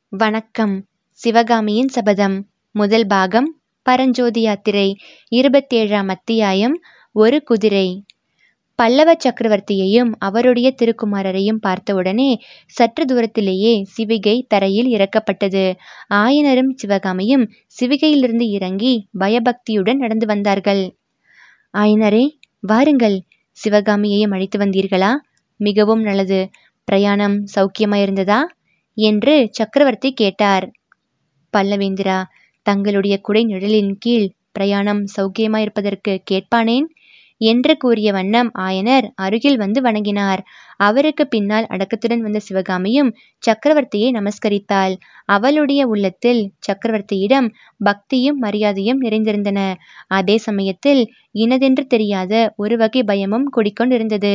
வணக்கம் சிவகாமியின் சபதம் முதல் பாகம் பரஞ்சோதி யாத்திரை இருபத்தேழாம் அத்தியாயம் ஒரு குதிரை பல்லவ சக்கரவர்த்தியையும் அவருடைய திருக்குமாரரையும் பார்த்தவுடனே சற்று தூரத்திலேயே சிவிகை தரையில் இறக்கப்பட்டது ஆயனரும் சிவகாமியும் சிவிகையிலிருந்து இறங்கி பயபக்தியுடன் நடந்து வந்தார்கள் ஆயனரே வாருங்கள் சிவகாமியையும் அழைத்து வந்தீர்களா மிகவும் நல்லது பிரயாணம் சௌக்கியமாயிருந்ததா என்று சக்கரவர்த்தி கேட்டார் பல்லவேந்திரா தங்களுடைய குடை நிழலின் கீழ் பிரயாணம் சௌக்கியமாயிருப்பதற்கு கேட்பானேன் என்று கூறிய வண்ணம் ஆயனர் அருகில் வந்து வணங்கினார் அவருக்கு பின்னால் அடக்கத்துடன் வந்த சிவகாமியும் சக்கரவர்த்தியை நமஸ்கரித்தாள் அவளுடைய உள்ளத்தில் சக்கரவர்த்தியிடம் பக்தியும் மரியாதையும் நிறைந்திருந்தன அதே சமயத்தில் இனதென்று தெரியாத ஒரு வகை பயமும் குடிக்கொண்டிருந்தது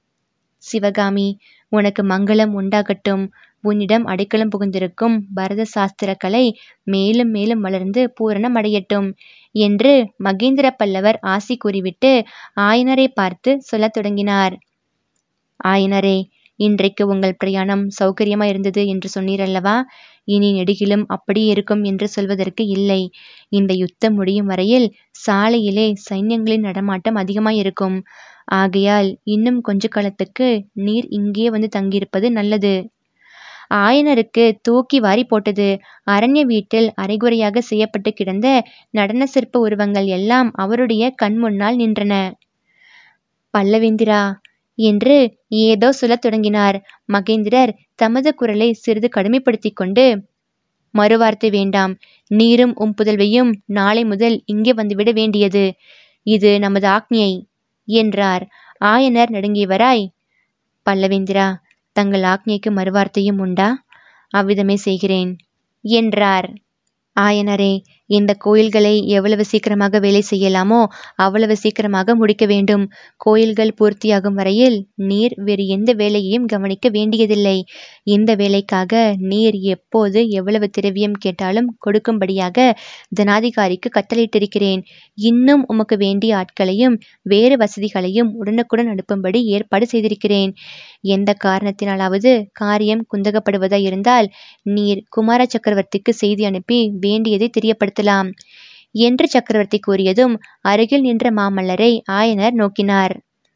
சிவகாமி உனக்கு மங்களம் உண்டாகட்டும் உன்னிடம் அடைக்கலம் புகுந்திருக்கும் பரத சாஸ்திர கலை மேலும் மேலும் வளர்ந்து பூரணம் அடையட்டும் என்று மகேந்திர பல்லவர் ஆசி கூறிவிட்டு ஆயனரை பார்த்து சொல்லத் தொடங்கினார் ஆயனரே இன்றைக்கு உங்கள் பிரயாணம் சௌகரியமா இருந்தது என்று சொன்னீர் அல்லவா இனி நெடுகிலும் அப்படியே இருக்கும் என்று சொல்வதற்கு இல்லை இந்த யுத்தம் முடியும் வரையில் சாலையிலே சைன்யங்களின் நடமாட்டம் அதிகமாயிருக்கும் ஆகையால் இன்னும் கொஞ்ச காலத்துக்கு நீர் இங்கே வந்து தங்கியிருப்பது நல்லது ஆயனருக்கு தூக்கி வாரி போட்டது அரண்ய வீட்டில் அரைகுறையாக செய்யப்பட்டு கிடந்த நடன சிற்ப உருவங்கள் எல்லாம் அவருடைய கண் முன்னால் நின்றன பல்லவேந்திரா என்று ஏதோ சொல்லத் தொடங்கினார் மகேந்திரர் தமது குரலை சிறிது கடுமைப்படுத்திக் கொண்டு மறுவார்த்தை வேண்டாம் நீரும் உம் புதல்வையும் நாளை முதல் இங்கே வந்துவிட வேண்டியது இது நமது ஆக்ஞை என்றார் ஆயனர் நடுங்கியவராய் பல்லவேந்திரா தங்கள் ஆக்ஞைக்கு மறுவார்த்தையும் உண்டா அவ்விதமே செய்கிறேன் என்றார் ஆயனரே இந்த கோயில்களை எவ்வளவு சீக்கிரமாக வேலை செய்யலாமோ அவ்வளவு சீக்கிரமாக முடிக்க வேண்டும் கோயில்கள் பூர்த்தியாகும் வரையில் நீர் வேறு எந்த வேலையையும் கவனிக்க வேண்டியதில்லை இந்த வேலைக்காக நீர் எப்போது எவ்வளவு திரவியம் கேட்டாலும் கொடுக்கும்படியாக தனாதிகாரிக்கு கட்டளையிட்டிருக்கிறேன் இன்னும் உமக்கு வேண்டிய ஆட்களையும் வேறு வசதிகளையும் உடனுக்குடன் அனுப்பும்படி ஏற்பாடு செய்திருக்கிறேன் எந்த காரணத்தினாலாவது காரியம் குந்தகப்படுவதாய் இருந்தால் நீர் குமார சக்கரவர்த்திக்கு செய்தி அனுப்பி வேண்டியதை தெரியப்படுத்தலாம் என்று சக்கரவர்த்தி கூறியதும் அருகில் நின்ற மாமல்லரை ஆயனர் நோக்கினார்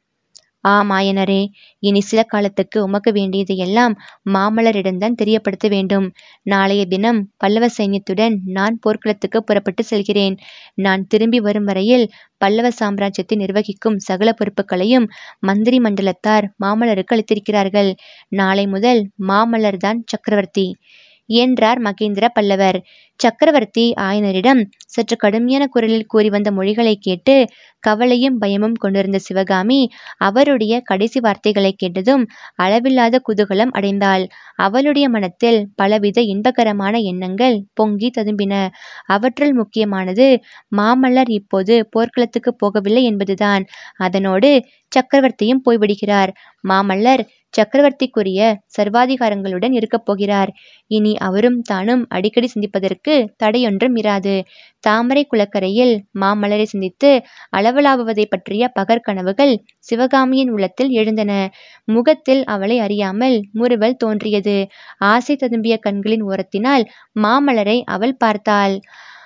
ஆம் ஆயனரே இனி சில காலத்துக்கு உமக்கு வேண்டியது எல்லாம் மாமல்லரிடம்தான் தெரியப்படுத்த வேண்டும் நாளைய தினம் பல்லவ சைன்யத்துடன் நான் போர்க்களத்துக்கு புறப்பட்டு செல்கிறேன் நான் திரும்பி வரும் வரையில் பல்லவ சாம்ராஜ்யத்தை நிர்வகிக்கும் சகல பொறுப்புகளையும் மந்திரி மண்டலத்தார் மாமல்லருக்கு அளித்திருக்கிறார்கள் நாளை முதல் மாமல்லர்தான் சக்கரவர்த்தி என்றார் மகேந்திர பல்லவர் சக்கரவர்த்தி ஆயனரிடம் சற்று கடுமையான குரலில் கூறி வந்த மொழிகளை கேட்டு கவலையும் பயமும் கொண்டிருந்த சிவகாமி அவருடைய கடைசி வார்த்தைகளை கேட்டதும் அளவில்லாத குதூகலம் அடைந்தாள் அவளுடைய மனத்தில் பலவித இன்பகரமான எண்ணங்கள் பொங்கி ததும்பின அவற்றுள் முக்கியமானது மாமல்லர் இப்போது போர்க்களத்துக்கு போகவில்லை என்பதுதான் அதனோடு சக்கரவர்த்தியும் போய்விடுகிறார் மாமல்லர் சக்கரவர்த்திக்குரிய சர்வாதிகாரங்களுடன் இருக்கப் போகிறார் இனி அவரும் தானும் அடிக்கடி சிந்திப்பதற்கு தடையொன்றும் இராது தாமரை குளக்கரையில் மாமல்லரை சிந்தித்து அளவலாவுவதை பற்றிய பகற்கனவுகள் சிவகாமியின் உள்ளத்தில் எழுந்தன முகத்தில் அவளை அறியாமல் முறுவல் தோன்றியது ஆசை ததும்பிய கண்களின் ஓரத்தினால் மாமல்லரை அவள் பார்த்தாள்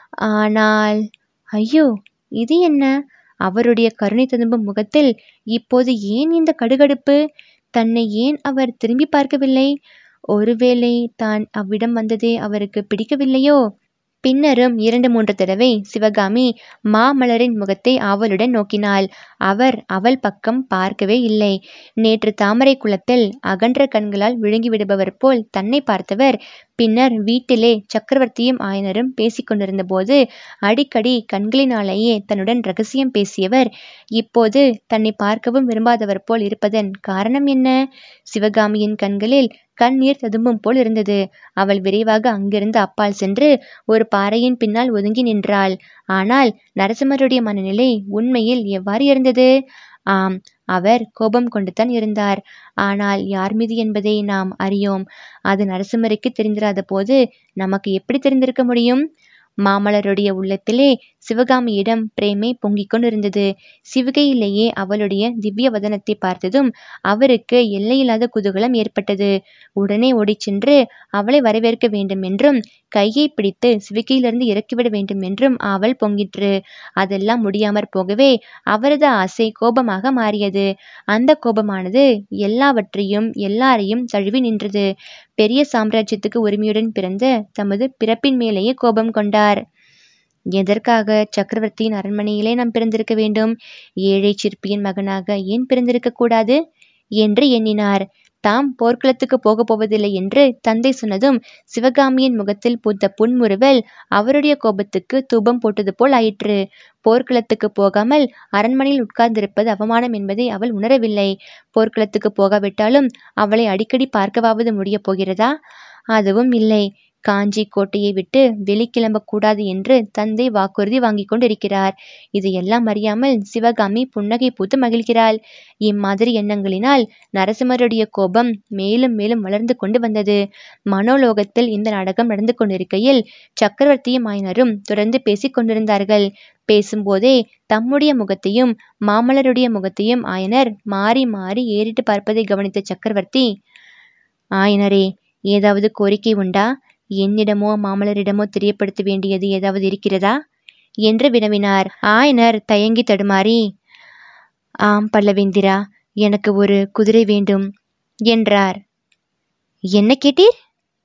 ஆனால் ஐயோ இது என்ன அவருடைய கருணை ததும்பும் முகத்தில் இப்போது ஏன் இந்த கடுகடுப்பு தன்னை ஏன் அவர் திரும்பி பார்க்கவில்லை ஒருவேளை தான் அவ்விடம் வந்ததே அவருக்கு பிடிக்கவில்லையோ பின்னரும் இரண்டு மூன்று தடவை சிவகாமி மாமலரின் முகத்தை ஆவலுடன் நோக்கினாள் அவர் அவள் பக்கம் பார்க்கவே இல்லை நேற்று தாமரை குளத்தில் அகன்ற கண்களால் விழுங்கி விடுபவர் போல் தன்னை பார்த்தவர் பின்னர் வீட்டிலே சக்கரவர்த்தியும் ஆயனரும் பேசிக்கொண்டிருந்த போது அடிக்கடி கண்களினாலேயே தன்னுடன் ரகசியம் பேசியவர் இப்போது தன்னை பார்க்கவும் விரும்பாதவர் போல் இருப்பதன் காரணம் என்ன சிவகாமியின் கண்களில் கண்ணீர் ததும்பும் போல் இருந்தது அவள் விரைவாக அங்கிருந்து அப்பால் சென்று ஒரு பாறையின் பின்னால் ஒதுங்கி நின்றாள் ஆனால் நரசிம்மருடைய மனநிலை உண்மையில் எவ்வாறு இருந்தது ஆம் அவர் கோபம் கொண்டுதான் இருந்தார் ஆனால் யார் மீது என்பதை நாம் அறியோம் அது நரசிம்மருக்கு தெரிந்திராத போது நமக்கு எப்படி தெரிந்திருக்க முடியும் மாமல்லருடைய உள்ளத்திலே சிவகாமியிடம் பிரேமை பொங்கிக் கொண்டிருந்தது சிவகையிலேயே அவளுடைய திவ்ய வதனத்தை பார்த்ததும் அவருக்கு எல்லையில்லாத குதூகலம் ஏற்பட்டது உடனே ஓடிச் சென்று அவளை வரவேற்க வேண்டும் என்றும் கையை பிடித்து சிவிகையிலிருந்து இறக்கிவிட வேண்டும் என்றும் ஆவல் பொங்கிற்று அதெல்லாம் முடியாமற் போகவே அவரது ஆசை கோபமாக மாறியது அந்த கோபமானது எல்லாவற்றையும் எல்லாரையும் தழுவி நின்றது பெரிய சாம்ராஜ்யத்துக்கு உரிமையுடன் பிறந்த தமது பிறப்பின் மேலேயே கோபம் கொண்டார் எதற்காக சக்கரவர்த்தியின் அரண்மனையிலே நாம் பிறந்திருக்க வேண்டும் ஏழை சிற்பியின் மகனாக ஏன் பிறந்திருக்க கூடாது என்று எண்ணினார் தாம் போர்க்களத்துக்கு போகப் போவதில்லை என்று தந்தை சொன்னதும் சிவகாமியின் முகத்தில் பூத்த புன்முறுவல் அவருடைய கோபத்துக்கு தூபம் போட்டது போல் ஆயிற்று போர்க்களத்துக்கு போகாமல் அரண்மனையில் உட்கார்ந்திருப்பது அவமானம் என்பதை அவள் உணரவில்லை போர்க்களத்துக்கு போகாவிட்டாலும் அவளை அடிக்கடி பார்க்கவாவது முடியப் போகிறதா அதுவும் இல்லை காஞ்சி கோட்டையை விட்டு வெளிக்கிளம்பக் கூடாது என்று தந்தை வாக்குறுதி வாங்கிக் கொண்டிருக்கிறார் இதையெல்லாம் அறியாமல் சிவகாமி புன்னகை பூத்து மகிழ்கிறாள் இம்மாதிரி எண்ணங்களினால் நரசிம்மருடைய கோபம் மேலும் மேலும் வளர்ந்து கொண்டு வந்தது மனோலோகத்தில் இந்த நாடகம் நடந்து கொண்டிருக்கையில் சக்கரவர்த்தியும் ஆயனரும் தொடர்ந்து பேசிக் கொண்டிருந்தார்கள் பேசும்போதே தம்முடைய முகத்தையும் மாமல்லருடைய முகத்தையும் ஆயனர் மாறி மாறி ஏறிட்டு பார்ப்பதை கவனித்த சக்கரவர்த்தி ஆயனரே ஏதாவது கோரிக்கை உண்டா என்னிடமோ மாமல்லரிடமோ தெரியப்படுத்த வேண்டியது ஏதாவது இருக்கிறதா என்று வினவினார் ஆயனர் தயங்கி தடுமாறி ஆம் பல்லவேந்திரா எனக்கு ஒரு குதிரை வேண்டும் என்றார் என்ன கேட்டீர்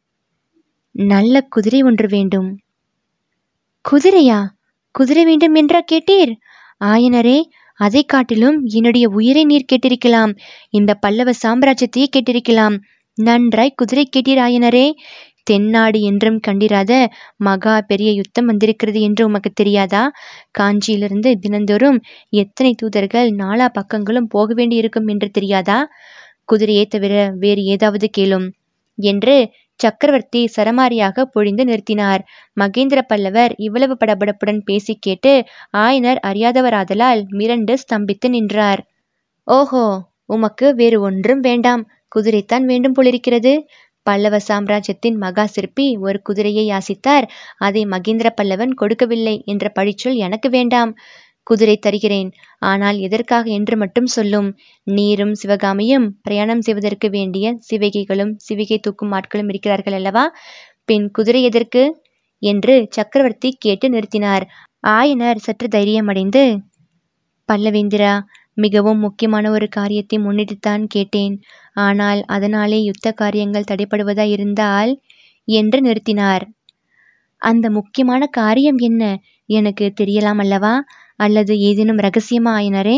நல்ல குதிரை ஒன்று வேண்டும் குதிரையா குதிரை வேண்டும் என்றா கேட்டீர் ஆயனரே அதை காட்டிலும் என்னுடைய உயிரை நீர் கேட்டிருக்கலாம் இந்த பல்லவ சாம்ராஜ்யத்தையே கேட்டிருக்கலாம் நன்றாய் குதிரை கேட்டீர் ஆயனரே தென்னாடு என்றும் கண்டிராத மகா பெரிய யுத்தம் வந்திருக்கிறது என்று உமக்கு தெரியாதா காஞ்சியிலிருந்து தினந்தோறும் எத்தனை தூதர்கள் நாலா பக்கங்களும் போக வேண்டியிருக்கும் என்று தெரியாதா குதிரையை தவிர வேறு ஏதாவது கேளும் என்று சக்கரவர்த்தி சரமாரியாக பொழிந்து நிறுத்தினார் மகேந்திர பல்லவர் இவ்வளவு படபடப்புடன் பேசி கேட்டு ஆயனர் அறியாதவராதலால் மிரண்டு ஸ்தம்பித்து நின்றார் ஓஹோ உமக்கு வேறு ஒன்றும் வேண்டாம் குதிரைத்தான் வேண்டும் போலிருக்கிறது பல்லவ சாம்ராஜ்யத்தின் மகா சிற்பி ஒரு குதிரையை யாசித்தார் அதை மகேந்திர பல்லவன் கொடுக்கவில்லை என்ற பழிச்சொல் எனக்கு வேண்டாம் குதிரை தருகிறேன் ஆனால் எதற்காக என்று மட்டும் சொல்லும் நீரும் சிவகாமியும் பிரயாணம் செய்வதற்கு வேண்டிய சிவிகைகளும் சிவிகை தூக்கும் ஆட்களும் இருக்கிறார்கள் அல்லவா பின் குதிரை எதற்கு என்று சக்கரவர்த்தி கேட்டு நிறுத்தினார் ஆயனர் சற்று தைரியமடைந்து பல்லவேந்திரா மிகவும் முக்கியமான ஒரு காரியத்தை முன்னிட்டுத்தான் கேட்டேன் ஆனால் அதனாலே யுத்த காரியங்கள் தடைப்படுவதா இருந்தால் என்று நிறுத்தினார் அந்த முக்கியமான காரியம் என்ன எனக்கு தெரியலாம் அல்லவா அல்லது ஏதேனும் ரகசியமா ஆயினரே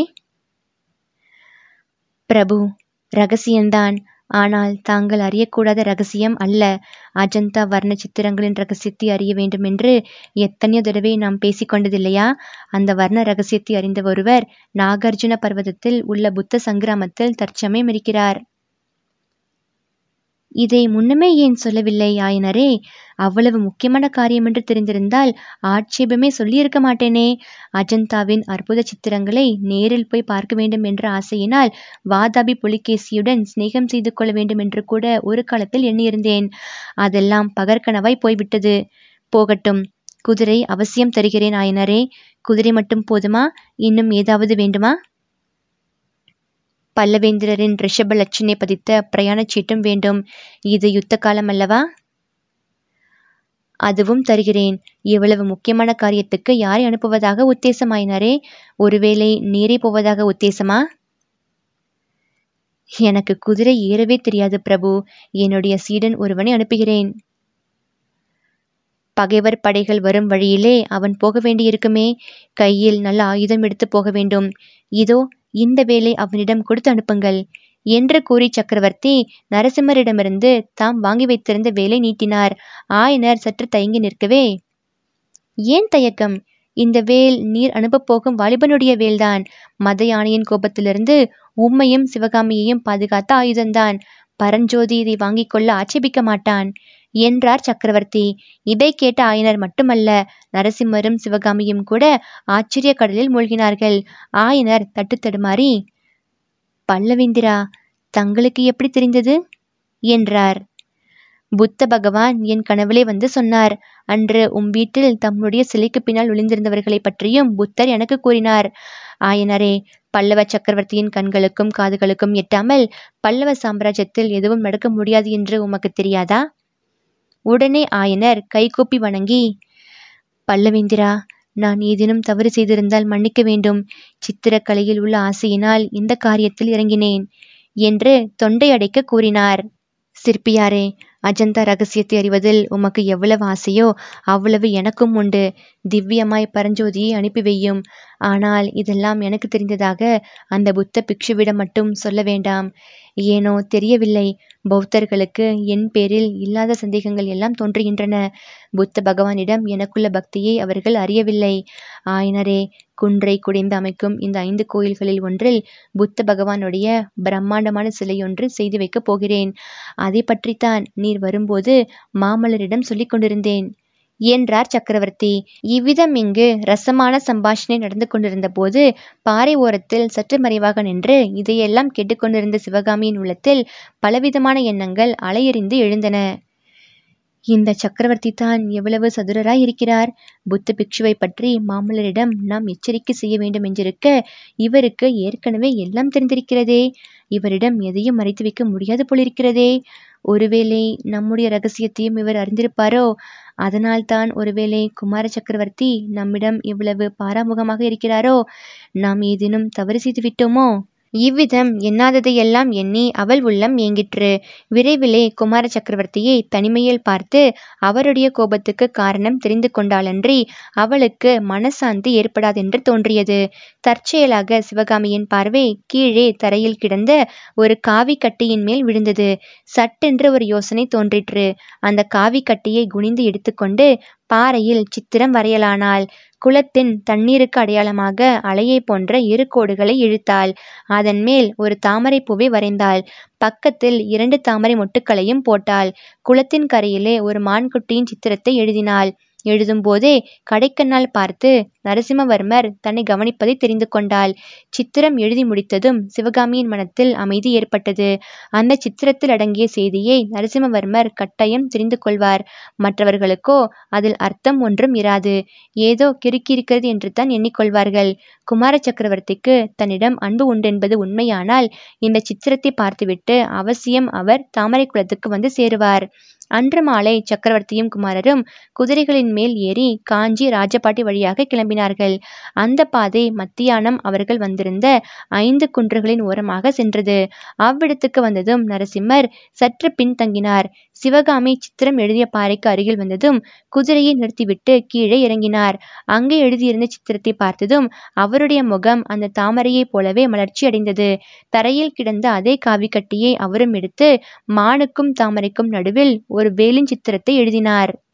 பிரபு ரகசியம்தான் ஆனால் தாங்கள் அறியக்கூடாத ரகசியம் அல்ல அஜந்தா வர்ண சித்திரங்களின் ரகசியத்தை அறிய வேண்டும் என்று எத்தனையோ தடவை நாம் பேசிக்கொண்டதில்லையா அந்த வர்ண ரகசியத்தை அறிந்த ஒருவர் நாகார்ஜுன பர்வதத்தில் உள்ள புத்த சங்கிராமத்தில் தற்சமயம் இருக்கிறார் இதை முன்னமே ஏன் சொல்லவில்லை ஆயனரே அவ்வளவு முக்கியமான காரியம் என்று தெரிந்திருந்தால் ஆட்சேபமே சொல்லியிருக்க மாட்டேனே அஜந்தாவின் அற்புத சித்திரங்களை நேரில் போய் பார்க்க வேண்டும் என்ற ஆசையினால் வாதாபி புலிகேசியுடன் சிநேகம் செய்து கொள்ள வேண்டும் என்று கூட ஒரு காலத்தில் எண்ணியிருந்தேன் அதெல்லாம் பகற்கனவாய் போய்விட்டது போகட்டும் குதிரை அவசியம் தருகிறேன் ஆயனரே குதிரை மட்டும் போதுமா இன்னும் ஏதாவது வேண்டுமா பல்லவேந்திரரின் ரிஷப லட்சணை பதித்த பிரயாணச் சீட்டும் வேண்டும் இது யுத்த காலம் அல்லவா அதுவும் தருகிறேன் இவ்வளவு முக்கியமான காரியத்துக்கு யாரை அனுப்புவதாக உத்தேசமாயினாரே ஒருவேளை நீரே போவதாக உத்தேசமா எனக்கு குதிரை ஏறவே தெரியாது பிரபு என்னுடைய சீடன் ஒருவனை அனுப்புகிறேன் பகைவர் படைகள் வரும் வழியிலே அவன் போக வேண்டியிருக்குமே கையில் நல்ல ஆயுதம் எடுத்து போக வேண்டும் இதோ இந்த வேலை அவனிடம் கொடுத்து அனுப்புங்கள் என்று கூறி சக்கரவர்த்தி நரசிம்மரிடமிருந்து தாம் வாங்கி வைத்திருந்த வேலை நீட்டினார் ஆயனர் சற்று தயங்கி நிற்கவே ஏன் தயக்கம் இந்த வேல் நீர் அனுப்பப் போகும் வாலிபனுடைய வேல்தான் மத யானையின் கோபத்திலிருந்து உம்மையும் சிவகாமியையும் பாதுகாத்த ஆயுதம்தான் பரஞ்சோதி இதை வாங்கிக் கொள்ள ஆட்சேபிக்க மாட்டான் என்றார் சக்கரவர்த்தி இதை கேட்ட ஆயனர் மட்டுமல்ல நரசிம்மரும் சிவகாமியும் கூட ஆச்சரிய கடலில் மூழ்கினார்கள் ஆயனர் தட்டு தடுமாறி பல்லவேந்திரா தங்களுக்கு எப்படி தெரிந்தது என்றார் புத்த பகவான் என் கனவிலே வந்து சொன்னார் அன்று உம் வீட்டில் தம்முடைய சிலைக்கு பின்னால் ஒளிந்திருந்தவர்களை பற்றியும் புத்தர் எனக்கு கூறினார் ஆயனரே பல்லவ சக்கரவர்த்தியின் கண்களுக்கும் காதுகளுக்கும் எட்டாமல் பல்லவ சாம்ராஜ்யத்தில் எதுவும் நடக்க முடியாது என்று உமக்கு தெரியாதா உடனே ஆயனர் கைகூப்பி வணங்கி பல்லவேந்திரா நான் ஏதேனும் தவறு செய்திருந்தால் மன்னிக்க வேண்டும் சித்திரக்கலையில் உள்ள ஆசையினால் இந்த காரியத்தில் இறங்கினேன் என்று தொண்டை அடைக்க கூறினார் சிற்பியாரே அஜந்தா ரகசியத்தை அறிவதில் உமக்கு எவ்வளவு ஆசையோ அவ்வளவு எனக்கும் உண்டு திவ்யமாய் பரஞ்சோதியை அனுப்பி வையும் ஆனால் இதெல்லாம் எனக்கு தெரிந்ததாக அந்த புத்த பிக்ஷுவிடம் மட்டும் சொல்ல வேண்டாம் ஏனோ தெரியவில்லை பௌத்தர்களுக்கு என் பேரில் இல்லாத சந்தேகங்கள் எல்லாம் தோன்றுகின்றன புத்த பகவானிடம் எனக்குள்ள பக்தியை அவர்கள் அறியவில்லை ஆயனரே குன்றை குடைந்து அமைக்கும் இந்த ஐந்து கோயில்களில் ஒன்றில் புத்த பகவானுடைய பிரம்மாண்டமான சிலையொன்று செய்து வைக்கப் போகிறேன் அதை பற்றித்தான் நீர் வரும்போது மாமல்லரிடம் சொல்லிக் கொண்டிருந்தேன் என்றார் சக்கரவர்த்தி இவ்விதம் இங்கு ரசமான சம்பாஷணை நடந்து கொண்டிருந்த போது பாறை ஓரத்தில் சற்று மறைவாக நின்று இதையெல்லாம் கேட்டுக்கொண்டிருந்த சிவகாமியின் உள்ளத்தில் பலவிதமான எண்ணங்கள் அலையெறிந்து எழுந்தன இந்த சக்கரவர்த்தி தான் எவ்வளவு சதுரராய் இருக்கிறார் புத்த பிக்ஷுவை பற்றி மாமல்லரிடம் நாம் எச்சரிக்கை செய்ய வேண்டும் என்றிருக்க இவருக்கு ஏற்கனவே எல்லாம் தெரிந்திருக்கிறதே இவரிடம் எதையும் மறைத்து வைக்க முடியாது போலிருக்கிறதே ஒருவேளை நம்முடைய ரகசியத்தையும் இவர் அறிந்திருப்பாரோ அதனால்தான் ஒருவேளை குமார சக்கரவர்த்தி நம்மிடம் இவ்வளவு பாராமுகமாக இருக்கிறாரோ நாம் ஏதேனும் தவறு செய்து விட்டோமோ இவ்விதம் எண்ணாததையெல்லாம் எண்ணி அவள் உள்ளம் ஏங்கிற்று விரைவிலே குமார சக்கரவர்த்தியை தனிமையில் பார்த்து அவருடைய கோபத்துக்கு காரணம் தெரிந்து கொண்டாலன்றி அவளுக்கு மனசாந்தி ஏற்படாதென்று தோன்றியது தற்செயலாக சிவகாமியின் பார்வை கீழே தரையில் கிடந்த ஒரு காவி கட்டியின் மேல் விழுந்தது சட்டென்று ஒரு யோசனை தோன்றிற்று அந்த காவி கட்டியை குனிந்து எடுத்துக்கொண்டு பாறையில் சித்திரம் வரையலானாள் குளத்தின் தண்ணீருக்கு அடையாளமாக அலையை போன்ற இரு கோடுகளை இழுத்தாள் அதன் மேல் ஒரு தாமரை பூவை வரைந்தாள் பக்கத்தில் இரண்டு தாமரை மொட்டுக்களையும் போட்டாள் குளத்தின் கரையிலே ஒரு மான்குட்டியின் சித்திரத்தை எழுதினாள் எழுதும்போதே கடைக்கண்ணால் பார்த்து நரசிம்மவர்மர் தன்னை கவனிப்பதை தெரிந்து கொண்டாள் சித்திரம் எழுதி முடித்ததும் சிவகாமியின் மனத்தில் அமைதி ஏற்பட்டது அந்த சித்திரத்தில் அடங்கிய செய்தியை நரசிம்மவர்மர் கட்டாயம் தெரிந்து கொள்வார் மற்றவர்களுக்கோ அதில் அர்த்தம் ஒன்றும் இராது ஏதோ கிறுக்கியிருக்கிறது என்று தான் எண்ணிக்கொள்வார்கள் குமார சக்கரவர்த்திக்கு தன்னிடம் அன்பு உண்டென்பது உண்மையானால் இந்த சித்திரத்தை பார்த்துவிட்டு அவசியம் அவர் தாமரை குளத்துக்கு வந்து சேருவார் அன்று மாலை சக்கரவர்த்தியும் குமாரரும் குதிரைகளின் மேல் ஏறி காஞ்சி ராஜபாட்டி வழியாக கிளம்பினார்கள் அந்த பாதை மத்தியானம் அவர்கள் வந்திருந்த ஐந்து குன்றுகளின் ஓரமாக சென்றது அவ்விடத்துக்கு வந்ததும் நரசிம்மர் சற்று பின்தங்கினார் சிவகாமி சித்திரம் எழுதிய பாறைக்கு அருகில் வந்ததும் குதிரையை நிறுத்திவிட்டு கீழே இறங்கினார் அங்கே எழுதியிருந்த சித்திரத்தை பார்த்ததும் அவருடைய முகம் அந்த தாமரையைப் போலவே மலர்ச்சி அடைந்தது தரையில் கிடந்த அதே காவிக்கட்டியை அவரும் எடுத்து மானுக்கும் தாமரைக்கும் நடுவில் ஒரு வேலின் சித்திரத்தை எழுதினார்